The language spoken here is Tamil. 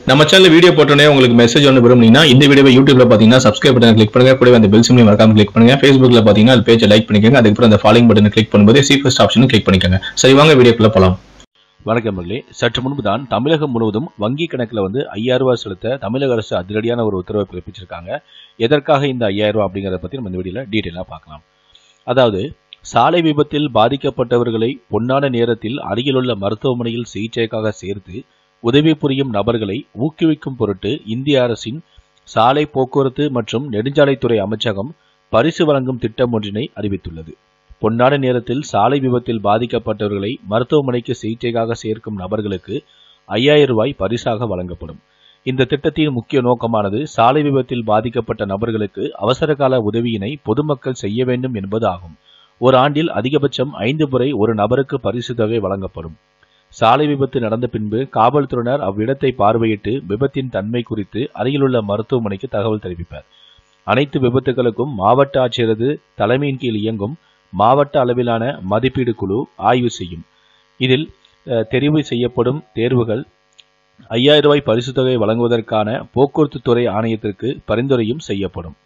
நம்ம சேனல் வீடியோ போட்டோன்னே உங்களுக்கு மெசேஜ் ஒன்று விரும்புனீங்கன்னா இந்த வீடியோவை யூடியூப்ல பார்த்தீங்கன்னா சப்ஸ்கிரைப் பட்டன் கிளிக் பண்ணுங்க கூடவே அந்த பெல் சிம்லையும் மறக்காம கிளிக் பண்ணுங்க ஃபேஸ்புக்ல பார்த்தீங்கன்னா அது பேஜை லைக் பண்ணிக்கோங்க அதுக்கப்புறம் அந்த ஃபாலோயிங் பட்டனை கிளிக் பண்ணும்போது சி ஃபர்ஸ்ட் ஆப்ஷனும் கிளிக் பண்ணிக்கோங்க சரி வாங்க வீடியோக்குள்ள போலாம் வணக்கம் மகளே சற்று முன்பு தான் தமிழகம் முழுவதும் வங்கி கணக்கில் வந்து ஐயாயிரம் ரூபாய் செலுத்த தமிழக அரசு அதிரடியான ஒரு உத்தரவை பிறப்பிச்சிருக்காங்க எதற்காக இந்த ஐயாயிரம் ரூபாய் அப்படிங்கிறத பற்றி நம்ம இந்த வீடியோவில் டீட்டெயிலாக பார்க்கலாம் அதாவது சாலை விபத்தில் பாதிக்கப்பட்டவர்களை பொன்னான நேரத்தில் அருகிலுள்ள மருத்துவமனையில் சிகிச்சைக்காக சேர்த்து உதவி புரியும் நபர்களை ஊக்குவிக்கும் பொருட்டு இந்திய அரசின் சாலை போக்குவரத்து மற்றும் நெடுஞ்சாலைத்துறை அமைச்சகம் பரிசு வழங்கும் திட்டம் ஒன்றினை அறிவித்துள்ளது பொன்னான நேரத்தில் சாலை விபத்தில் பாதிக்கப்பட்டவர்களை மருத்துவமனைக்கு சிகிச்சைக்காக சேர்க்கும் நபர்களுக்கு ஐயாயிரம் ரூபாய் பரிசாக வழங்கப்படும் இந்த திட்டத்தின் முக்கிய நோக்கமானது சாலை விபத்தில் பாதிக்கப்பட்ட நபர்களுக்கு அவசரகால உதவியினை பொதுமக்கள் செய்ய வேண்டும் என்பது ஆகும் ஒரு ஆண்டில் அதிகபட்சம் ஐந்து முறை ஒரு நபருக்கு பரிசு தொகை வழங்கப்படும் சாலை விபத்து நடந்த பின்பு காவல்துறையினர் அவ்விடத்தை பார்வையிட்டு விபத்தின் தன்மை குறித்து அருகிலுள்ள மருத்துவமனைக்கு தகவல் தெரிவிப்பர் அனைத்து விபத்துகளுக்கும் மாவட்ட ஆட்சியரது தலைமையின் கீழ் இயங்கும் மாவட்ட அளவிலான மதிப்பீடு குழு ஆய்வு செய்யும் இதில் அஹ், தெரிவு செய்யப்படும் தேர்வுகள் ஐயாயிரம் ரூபாய் பரிசுத் தொகை வழங்குவதற்கான போக்குவரத்து துறை ஆணையத்திற்கு பரிந்துரையும் செய்யப்படும்